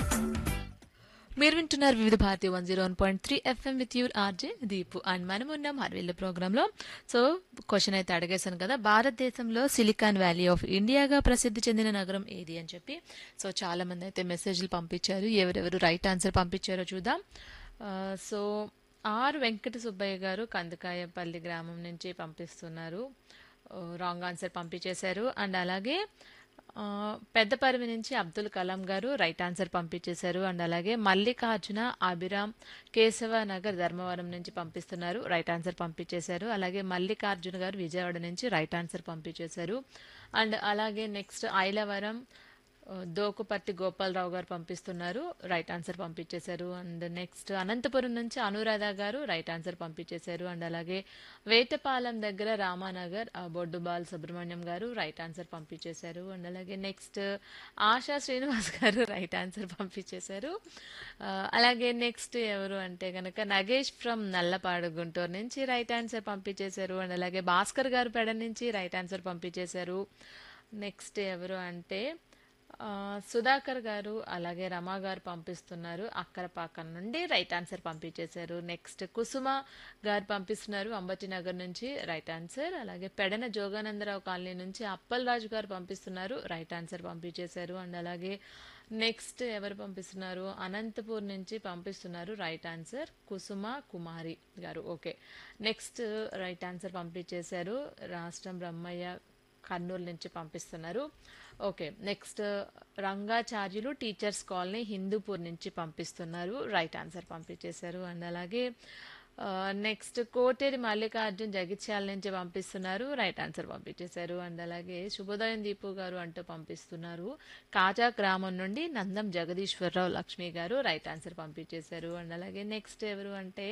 మీరు వింటున్నారు Vividh Bharati one zero one point three FM with your RJ Deepu and మనం ఉన్నాం హర్విల్ల ప్రోగ్రాంలో సో క్వశ్చన్ అయితే అడిగేశాను కదా భారతదేశంలో సిలికాన్ వ్యాలీ ఆఫ్ ఇండియాగా ప్రసిద్ధి చెందిన నగరం ఏది అని చెప్పి సో చాలా మంది అయితే మెసేజ్లు పంపించారు ఎవరెవరు రైట్ ఆన్సర్ పంపించారో చూద్దాం ఆ, సో ఆర్ వెంకట సుబ్బయ్య గారు కందకాయపల్లి గ్రామం నుంచి పంపిస్తున్నారు రాంగ్ ఆన్సర్ పంపించేశారు అండ్ అలాగే ఆ, పెద్దపరివి నుంచి అబ్దుల్ కలాం గారు రైట్ ఆన్సర్ పంపించేశారు అండ్ అలాగే మల్లికార్జున అభిరామ్ కేశవ నగర్ ధర్మవరం నుంచి పంపిస్తున్నారు రైట్ ఆన్సర్ పంపించేశారు అలాగే మల్లికార్జున గారు విజయవాడ నుంచి రైట్ ఆన్సర్ పంపించేశారు అండ్ అలాగే నెక్స్ట్ ఐలవరం ఆ, దోకుపర్తి గోపాలరావు గారు పంపిస్తున్నారు రైట్ ఆన్సర్ పంపించేశారు అండ్ నెక్స్ట్ అనంతపురం నుంచి అనురాధ గారు రైట్ ఆన్సర్ పంపించేశారు అండ్ అలాగే వేటపాలెం దగ్గర రామానగర్ ఆ, బొడ్డుబాల్ సుబ్రహ్మణ్యం గారు రైట్ ఆన్సర్ పంపించేశారు అండ్ అలాగే next Asha Srinivas garu right answer పంపించేశారు ఆ, అలాగే నెక్స్ట్ ఎవరు అంటే కనుక నగేష్ ఫ్రమ్ నల్లపాడు గుంటూరు నుంచి రైట్ ఆన్సర్ పంపించేశారు అండ్ అలాగే భాస్కర్ గారు పెడ నుంచి రైట్ ఆన్సర్ పంపించేశారు నెక్స్ట్ ఎవరు అంటే ఆ, సుధాకర్ గారు అలాగే రమా గారు పంపిస్తున్నారు అక్కరపాకం నుండి రైట్ ఆన్సర్ పంపించేశారు నెక్స్ట్ కుసుమ గారు పంపిస్తున్నారు అంబటి నగర్ నుంచి రైట్ ఆన్సర్ అలాగే పెడన జోగానందరావు కాలనీ నుంచి అప్పల్ రాజు గారు పంపిస్తున్నారు రైట్ ఆన్సర్ పంపించేశారు అండ్ అలాగే నెక్స్ట్ ఎవరు పంపిస్తున్నారు అనంతపూర్ నుంచి పంపిస్తున్నారు రైట్ ఆన్సర్ కుసుమ కుమారి గారు ఓకే నెక్స్ట్ రైట్ ఆన్సర్ పంపించేశారు రాష్ట్రం బ్రహ్మయ్య కర్నూలు నుంచి పంపిస్తున్నారు okay next Rangacharyulu teachers colony Hindupur నుంచి పంపిస్తున్నారు రైట్ ఆన్సర్ పంపించేశారు అండ్ అలాగే నెక్స్ట్ కోటేరి మల్లికార్జున్ జగిత్యాల నుంచి పంపిస్తున్నారు రైట్ ఆన్సర్ పంపించేశారు అండ్ అలాగే శుభోదయం దీపు గారు అంటూ పంపిస్తున్నారు కాజా గ్రామం నుండి నందం జగదీశ్వరరావు లక్ష్మి గారు రైట్ ఆన్సర్ పంపించేశారు అండ్ అలాగే నెక్స్ట్ ఎవరు అంటే